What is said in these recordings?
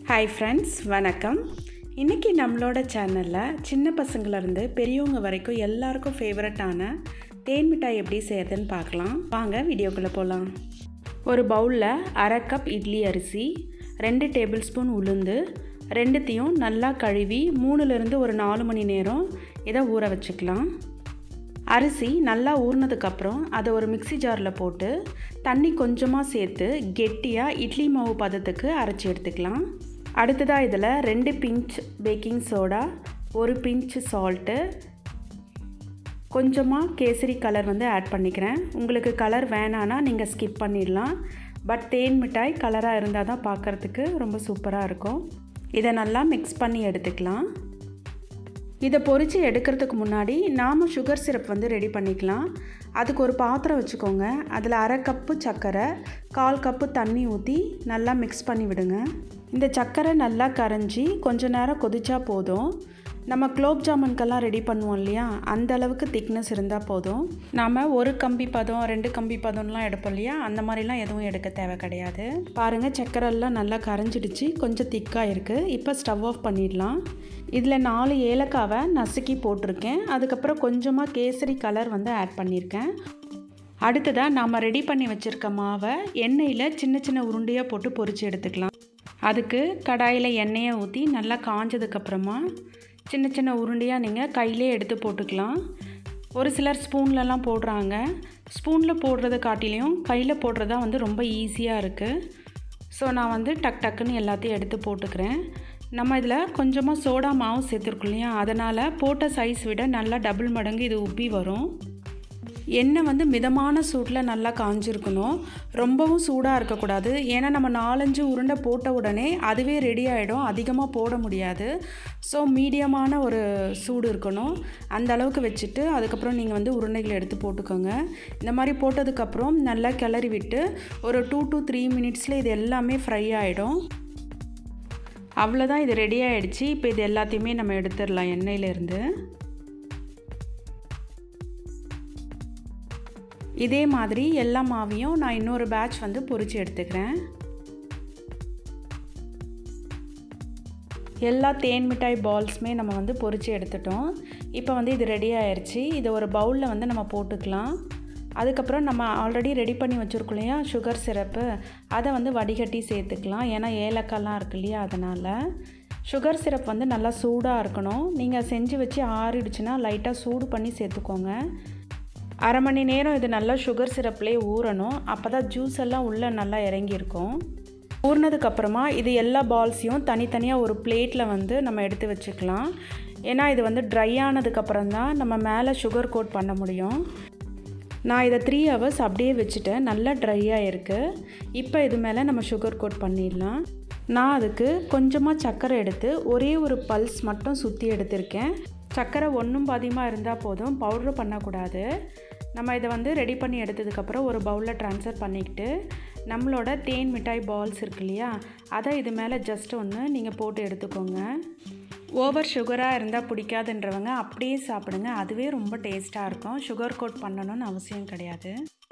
hi friends வணக்கம் இன்றைக்கி நம்மளோட சேனலில் சின்ன பசங்கள்லேருந்து பெரியவங்க வரைக்கும் எல்லாருக்கும் ஃபேவரட்டான தேன் மிட்டாய் எப்படி செய்யறதுன்னு பார்க்கலாம் வாங்க வீடியோக்குள்ளே போகலாம் ஒரு பவுலில் அரை கப் இட்லி அரிசி ரெண்டு டேபிள் ஸ்பூன் உளுந்து ரெண்டுத்தையும் நல்லா கழுவி மூணுலேருந்து ஒரு நாலு மணி நேரம் இதை ஊற வச்சுக்கலாம் அரிசி நல்லா ஊறினதுக்கப்புறம் அதை ஒரு மிக்ஸி ஜாரில் போட்டு தண்ணி கொஞ்சமாக சேர்த்து கெட்டியாக இட்லி மாவு பதத்துக்கு அரைச்சி எடுத்துக்கலாம் அடுத்ததாக இதில் ரெண்டு பிஞ்ச் பேக்கிங் சோடா ஒரு பிஞ்ச் சால்ட்டு கொஞ்சமாக கேசரி கலர் வந்து ஆட் பண்ணிக்கிறேன் உங்களுக்கு கலர் வேணான்னா நீங்கள் ஸ்கிப் பண்ணிடலாம் பட் தேன் மிட்டாய் கலராக இருந்தால் தான் பார்க்குறதுக்கு ரொம்ப சூப்பராக இருக்கும் இதை நல்லா மிக்ஸ் பண்ணி எடுத்துக்கலாம் இதை பொரித்து எடுக்கிறதுக்கு முன்னாடி நாம் சுகர் சிரப் வந்து ரெடி பண்ணிக்கலாம் அதுக்கு ஒரு பாத்திரம் வச்சுக்கோங்க அதில் அரை கப்பு சர்க்கரை கால் கப்பு தண்ணி ஊற்றி நல்லா மிக்ஸ் பண்ணி விடுங்க இந்த சர்க்கரை நல்லா கரைஞ்சி கொஞ்ச நேரம் கொதிச்சா போதும் நம்ம குலோப் ஜாமுன்கெல்லாம் ரெடி பண்ணுவோம் இல்லையா அந்த அளவுக்கு திக்னஸ் இருந்தால் போதும் நாம் ஒரு கம்பி பதம் ரெண்டு கம்பி பதம்லாம் எடுப்போம் இல்லையா அந்த மாதிரிலாம் எதுவும் எடுக்க தேவை கிடையாது பாருங்கள் சர்க்கரைலாம் நல்லா கரைஞ்சிடுச்சு கொஞ்சம் திக்காக இருக்குது இப்போ ஸ்டவ் ஆஃப் பண்ணிடலாம் இதில் நாலு ஏலக்காவை நசுக்கி போட்டிருக்கேன் அதுக்கப்புறம் கொஞ்சமாக கேசரி கலர் வந்து ஆட் பண்ணியிருக்கேன் அடுத்ததாக நாம் ரெடி பண்ணி வச்சுருக்க மாவை எண்ணெயில் சின்ன சின்ன உருண்டையாக போட்டு பொரித்து எடுத்துக்கலாம் அதுக்கு கடாயில் எண்ணெயை ஊற்றி நல்லா காஞ்சதுக்கப்புறமா சின்ன சின்ன உருண்டையாக நீங்கள் கையிலே எடுத்து போட்டுக்கலாம் ஒரு சிலர் ஸ்பூன்லலாம் போடுறாங்க ஸ்பூனில் போடுறத காட்டிலையும் கையில் போடுறதா வந்து ரொம்ப ஈஸியாக இருக்குது ஸோ நான் வந்து டக் டக்குன்னு எல்லாத்தையும் எடுத்து போட்டுக்கிறேன் நம்ம இதில் கொஞ்சமாக சோடா மாவு சேர்த்துருக்கோம் இல்லையா அதனால் போட்ட சைஸ் விட நல்லா டபுள் மடங்கு இது உப்பி வரும் எண்ணெய் வந்து மிதமான சூட்டில் நல்லா காஞ்சிருக்கணும் ரொம்பவும் சூடாக இருக்கக்கூடாது ஏன்னா நம்ம நாலஞ்சு உருண்டை போட்ட உடனே அதுவே ரெடி ஆகிடும் அதிகமாக போட முடியாது ஸோ மீடியமான ஒரு சூடு இருக்கணும் அந்த அளவுக்கு வச்சுட்டு அதுக்கப்புறம் நீங்கள் வந்து உருண்டைகளை எடுத்து போட்டுக்கோங்க இந்த மாதிரி போட்டதுக்கப்புறம் நல்லா கிளறி விட்டு ஒரு டூ டு த்ரீ மினிட்ஸில் இது எல்லாமே ஃப்ரை ஆகிடும் அவ்வளோதான் இது ரெடி ஆகிடுச்சு இப்போ இது எல்லாத்தையுமே நம்ம எடுத்துடலாம் எண்ணெயிலேருந்து இதே மாதிரி எல்லா மாவையும் நான் இன்னொரு பேட்ச் வந்து பொரித்து எடுத்துக்கிறேன் எல்லா தேன் மிட்டாய் பால்ஸுமே நம்ம வந்து பொரித்து எடுத்துட்டோம் இப்போ வந்து இது ரெடி ஆயிடுச்சு இதை ஒரு பவுலில் வந்து நம்ம போட்டுக்கலாம் அதுக்கப்புறம் நம்ம ஆல்ரெடி ரெடி பண்ணி வச்சுருக்கோம் இல்லையா சுகர் சிரப்பு அதை வந்து வடிகட்டி சேர்த்துக்கலாம் ஏன்னா ஏலக்காய்லாம் இருக்கு இல்லையா அதனால் சுகர் சிரப் வந்து நல்லா சூடாக இருக்கணும் நீங்கள் செஞ்சு வச்சு ஆறிடுச்சுன்னா லைட்டாக சூடு பண்ணி சேர்த்துக்கோங்க அரை மணி நேரம் இது நல்லா சுகர் சிரப்லேயே ஊறணும் அப்போ தான் ஜூஸ் எல்லாம் உள்ளே நல்லா இறங்கியிருக்கும் ஊறினதுக்கப்புறமா இது எல்லா பால்ஸையும் தனித்தனியாக ஒரு பிளேட்டில் வந்து நம்ம எடுத்து வச்சுக்கலாம் ஏன்னா இது வந்து ட்ரை ஆனதுக்கப்புறம் தான் நம்ம மேலே சுகர் கோட் பண்ண முடியும் நான் இதை த்ரீ ஹவர்ஸ் அப்படியே வச்சுட்டேன் நல்லா ட்ரையாக இருக்குது இப்போ இது மேலே நம்ம சுகர் கோட் பண்ணிடலாம் நான் அதுக்கு கொஞ்சமாக சர்க்கரை எடுத்து ஒரே ஒரு பல்ஸ் மட்டும் சுற்றி எடுத்திருக்கேன் சர்க்கரை ஒன்றும் பாதியமாக இருந்தால் போதும் பவுட்ரு பண்ணக்கூடாது நம்ம இதை வந்து ரெடி பண்ணி எடுத்ததுக்கப்புறம் ஒரு பவுலில் ட்ரான்ஸ்ஃபர் பண்ணிக்கிட்டு நம்மளோட தேன் மிட்டாய் பால்ஸ் இருக்கு இல்லையா அதை இது மேலே ஜஸ்ட் ஒன்று நீங்கள் போட்டு எடுத்துக்கோங்க ஓவர் சுகராக இருந்தால் பிடிக்காதுன்றவங்க அப்படியே சாப்பிடுங்க அதுவே ரொம்ப டேஸ்ட்டாக இருக்கும் சுகர் கோட் பண்ணணும்னு அவசியம் கிடையாது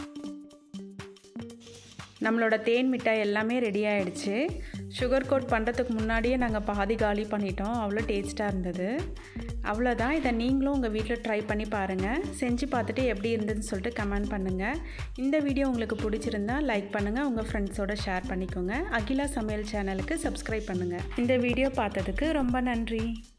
நம்மளோட தேன் மிட்டாய் எல்லாமே ரெடி ஆகிடுச்சு சுகர் கோட் பண்ணுறதுக்கு முன்னாடியே நாங்கள் பாதி காலி பண்ணிட்டோம் அவ்வளோ டேஸ்ட்டாக இருந்தது அவ்வளோதான் இதை நீங்களும் உங்கள் வீட்டில் ட்ரை பண்ணி பாருங்கள் செஞ்சு பார்த்துட்டு எப்படி இருந்ததுன்னு சொல்லிட்டு கமெண்ட் பண்ணுங்கள் இந்த வீடியோ உங்களுக்கு பிடிச்சிருந்தா லைக் பண்ணுங்கள் உங்கள் ஃப்ரெண்ட்ஸோட ஷேர் பண்ணிக்கோங்க அகிலா சமையல் சேனலுக்கு சப்ஸ்கிரைப் பண்ணுங்கள் இந்த வீடியோ பார்த்ததுக்கு ரொம்ப நன்றி